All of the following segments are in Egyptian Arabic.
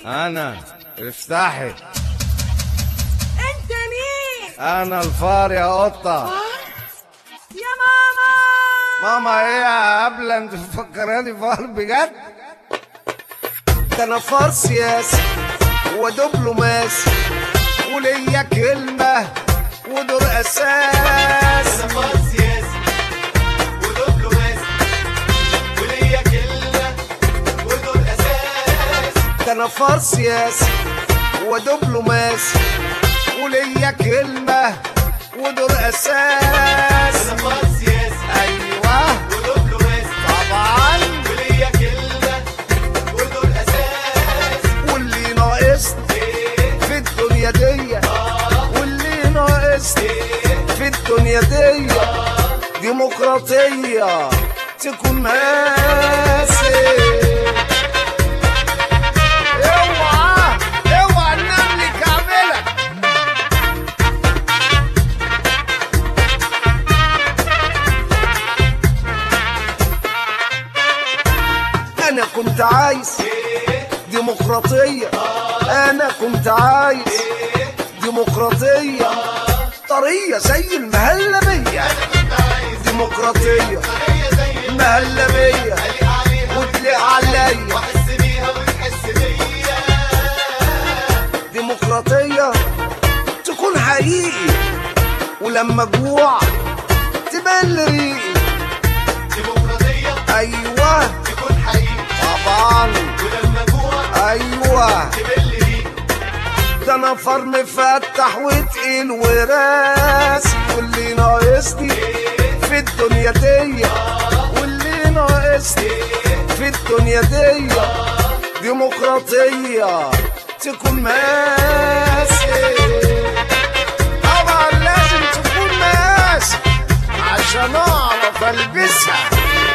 انا افتحي انت مين انا الفار يا قطه يا ماما ماما ايه يا قبل انت مفكراني فار بجد ده انا فار سياسي ودبلوماسي وليا كلمه ودور اساس سفر سياسي ودبلوماسي وليا كلمة ودور أساس ده انا فار سياسي ودبلوماسي وليا كلمه ودور اساس سفر سياسي ايوه ودبلوماسي طبعا وليا كلمة ودور أساس واللي ناقصني في الدنيا دي واللي ناقصني في الدنيا دي ديمقراطية تكون ماسك اوعى اوعى النمل كاملة انا كنت عايز ديمقراطية انا كنت عايز ديمقراطية طرية زي المهلبية ديمقراطية مهلبية وتليق عليا وأحس بيها وتحس بيا ديمقراطية تكون حقيقي ولما جوع تبان لي ريقي ديمقراطية ايوه تكون حقيقي طبعا ولما جوع ايوه تبل ريق ده انا فار مفتح وتقيل وراسي واللي ناقصني في الدنيا دي واللي ناقصني في الدنيا دي ديمقراطية تكون ماسك طبعا لازم تكون ماسك عشان اعرف البسها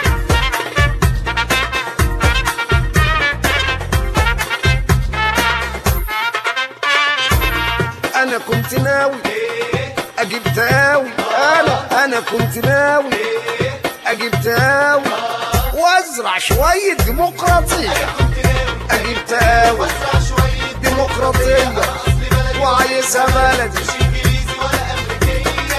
انا كنت ناوي اجيب تاوي انا انا كنت ناوي اجيب تاوي وازرع شويه ديمقراطيه اجيب تاوي أسرع شوية ديمقراطيه أصل بلدي وعايزها بلدي مش إنجليزي ولا أمريكية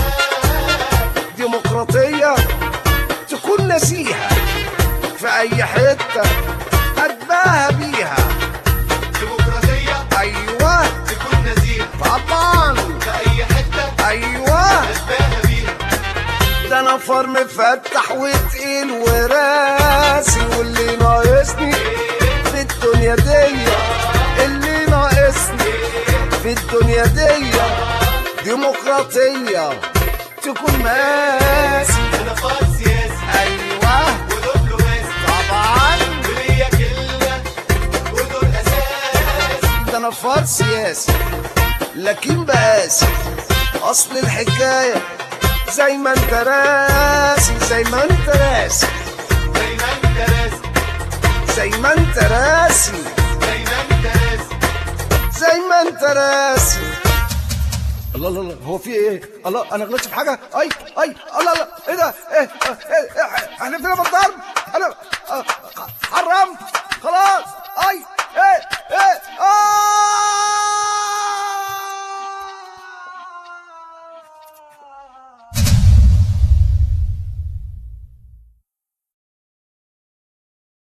ديمقراطيه تكون نزيهه في اي حته اتباهى بيها ديمقراطية ايوه تكون نزيهة طبعا في أي حتة ايوه أتباهى بيها ده انا فار مفتح وتقيل وراسي واللي ناقصني في الدنيا دي اللي ناقصني في الدنيا دي ديمقراطية تكون ماسي أنا فار سياسي ايوه ودبلوماسي طبعا وليا كلمة ودور أساس ده انا فار سياسي لكن بقاسي اصل الحكاية زي ما انت راسي زي ما انت راسي زي ما أنت راسي زي ما انت راسي زي ما أنت راسي زي ما انت راسي الله الله الله هو في ايه؟ الله انا غلطت في حاجه؟ اي اي الله الله ايه ده؟ ايه, إيه, إيه احنا فينا في الضرب؟ انا